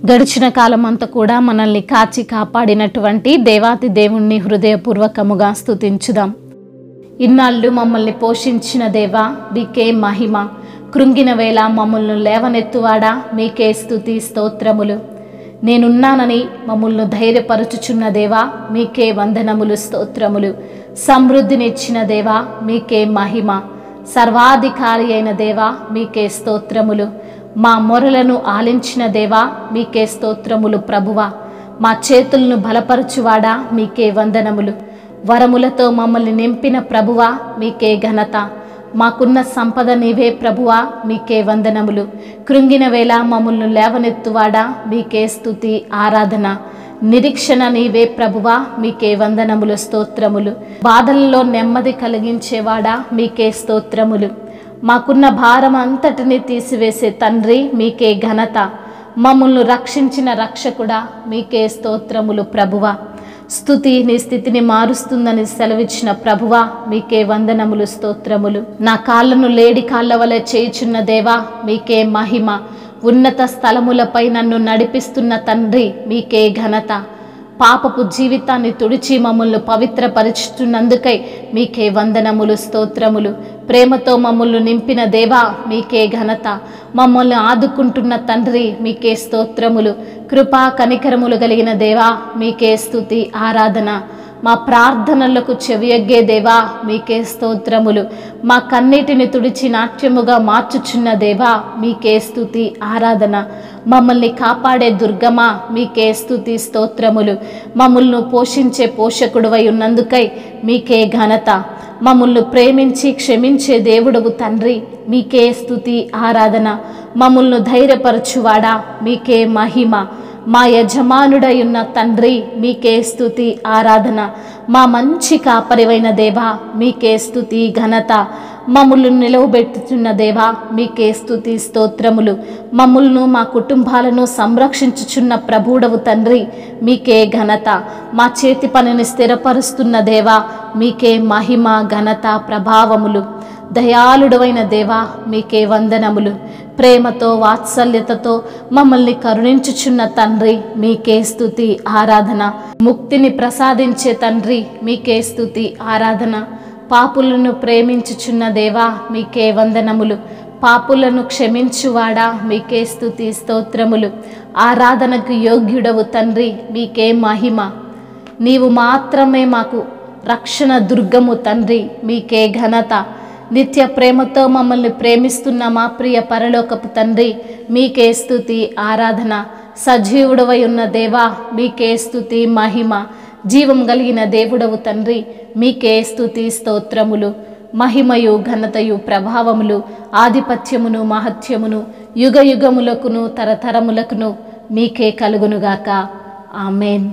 గడిచిన కాలం అంతా కూడా మనల్ని కాచి కాపాడినటువంటి దేవాతి దేవుణ్ణి హృదయపూర్వకముగా స్తుతించుదాం ఇన్నాళ్ళు మమ్మల్ని పోషించిన దేవా మీకే మహిమ కృంగిన వేళ మమ్మల్ని లేవనెత్తువాడా మీకే స్తుతి స్తోత్రములు నేనున్నానని మమ్మల్ని ధైర్యపరచుచున్న దేవా మీకే వందనములు స్తోత్రములు సమృద్ధినిచ్చిన దేవా మీకే మహిమ సర్వాధికారి అయిన దేవా మీకే స్తోత్రములు మా మొరలను ఆలించిన దేవా మీకే స్తోత్రములు ప్రభువా మా చేతులను బలపరచువాడా మీకే వందనములు వరములతో మమ్మల్ని నింపిన ప్రభువా మీకే ఘనత మాకున్న సంపద నీవే ప్రభువా మీకే వందనములు కృంగిన వేళ మమ్మల్ని లేవనెత్తువాడా మీకే స్తుతి ఆరాధన నిరీక్షణ నీవే ప్రభువా మీకే వందనములు స్తోత్రములు బాధల్లో నెమ్మది కలిగించేవాడా మీకే స్తోత్రములు మాకున్న భారం అంతటిని తీసివేసే తండ్రి మీకే ఘనత మమ్మల్ని రక్షించిన రక్షకుడా మీకే స్తోత్రములు ప్రభువా స్థుతి నీ స్థితిని మారుస్తుందని సెలవిచ్చిన ప్రభువా మీకే వందనములు స్తోత్రములు నా కాళ్ళను లేడి కాళ్ళ వలె చేయుచున్న దేవా మీకే మహిమ ఉన్నత స్థలములపై నన్ను నడిపిస్తున్న తండ్రి మీకే ఘనత పాపపు జీవితాన్ని తుడిచి మమ్మల్ని పవిత్రపరుచుతున్నందుకై మీకే వందనములు స్తోత్రములు ప్రేమతో మమ్మల్ని నింపిన దేవా మీకే ఘనత మమ్మల్ని ఆదుకుంటున్న తండ్రి మీకే స్తోత్రములు కృపా కనికరములు కలిగిన దేవా మీకే స్తుతి ఆరాధన మా ప్రార్థనలకు చెవియగ్గే దేవా మీకే స్తోత్రములు మా కన్నీటిని తుడిచి నాట్యముగా మార్చుచున్న దేవా మీకే స్తుతి ఆరాధన మమ్మల్ని కాపాడే దుర్గమా మీకే స్తుతి స్తోత్రములు మమ్మల్ని పోషించే పోషకుడువై ఉన్నందుకై మీకే ఘనత మమ్మల్ని ప్రేమించి క్షమించే దేవుడవు తండ్రి మీకే స్తుతి ఆరాధన మమ్మల్ని ధైర్యపరచువాడా మీకే మహిమ మా యజమానుడై ఉన్న తండ్రి మీకే స్తుతి ఆరాధన మా మంచి కాపరివైన దేవా మీకే స్తుతి ఘనత మమ్ములను నిలవబెట్టుచున్న దేవా మీకే స్తుతి స్తోత్రములు మమ్ములను మా కుటుంబాలను సంరక్షించుచున్న ప్రభుడవు తండ్రి మీకే ఘనత మా చేతి పనిని స్థిరపరుస్తున్న దేవా మీకే మహిమ ఘనత ప్రభావములు దయాళుడవైన దేవా మీకే వందనములు ప్రేమతో వాత్సల్యతతో మమ్మల్ని కరుణించుచున్న తండ్రి మీకే స్తుతి ఆరాధన ముక్తిని ప్రసాదించే తండ్రి మీకే స్తుతి ఆరాధన పాపులను ప్రేమించుచున్న దేవా మీకే వందనములు పాపులను క్షమించువాడా మీకే స్తుతి స్తోత్రములు ఆరాధనకు యోగ్యుడవు తండ్రి మీకే మహిమ నీవు మాత్రమే మాకు రక్షణ దుర్గము తండ్రి మీకే ఘనత నిత్య ప్రేమతో మమ్మల్ని ప్రేమిస్తున్న మా ప్రియ పరలోకపు తండ్రి మీకే స్తుతి ఆరాధన సజీవుడవై ఉన్న దేవా మీకే స్తుతి మహిమ జీవం కలిగిన దేవుడవు తండ్రి మీకే స్తుతి స్తోత్రములు మహిమయు ఘనతయు ప్రభావములు ఆధిపత్యమును మహత్యమును యుగ యుగములకును తరతరములకును మీకే కలుగునుగాక ఆమెన్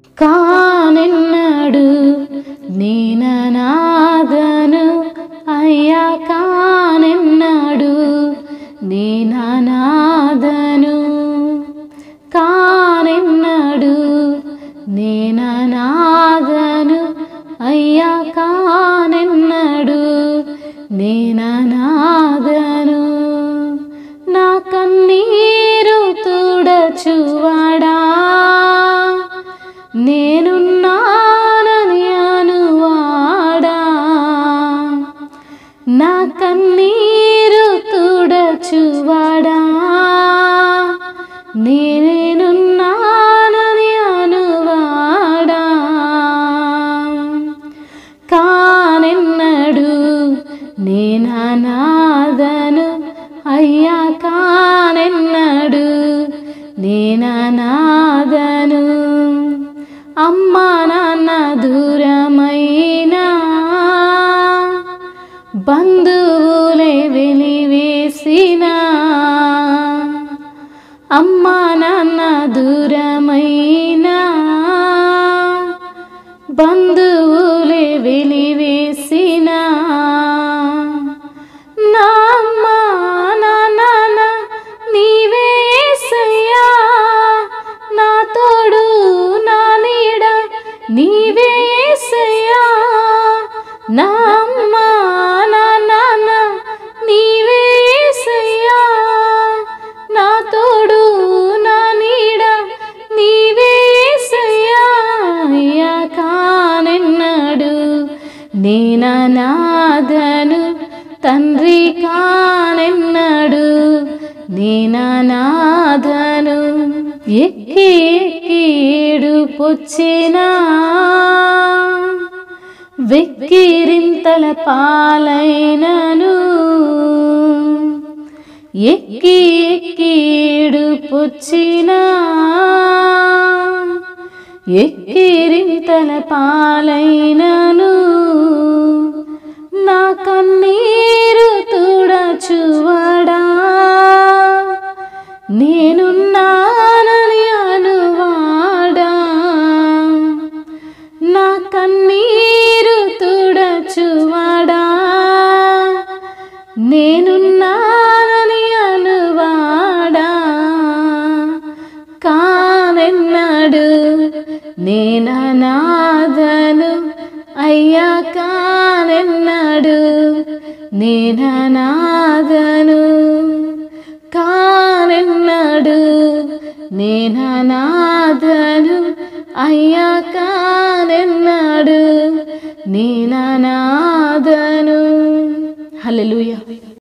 కానెన్నడు నేననాదను అయ్యా కానెన్నడు నేననాదను కానెన్నడు నేననాదను అయ్యా కానెన్నడు నేననాదను నా కన్నీరు తుడచువాడా నేనున్నానని అనువాడా నా కన్నీరు తుడచువాడా నేనున్నానని అనువాడా కానెన్నడు నేననాదను అయ్యా కానెన్నడు నేననాదను అమ్మా నాన్న దూరమైనా బంధువులే వెలివేసినా అమ్మా నాన్న దూరమైనా బంధువులే వెలివేసినా నా అమ్మా నా నాన్న నీవే యేసయ్యా నా తోడు నా నీడ నీవే యేసయ్యా నా అమ్మా నా నాన్న నీవే యేసయ్యా నా తోడు నా నీడ నాథను ఎక్కి ఎక్కీడు పొచ్చినా వెక్కిరింతల పాలైనను ఎక్కి ఎక్కీడు పొచ్చినా ఎక్కిరింతల పాలైనను నా కన్నీరు తుడచువడా నేనున్నానని అనువాడా నా కన్నీరు తుడచువడా నేనున్నానని అనువాడా కానెన్నాడు నేననాదను అయ్యా కానెన్నాడు నేననాదను కానెన్నాడు నేననాదను అయ్యా కానెన్నాడు నేననాదను హల్లెలూయా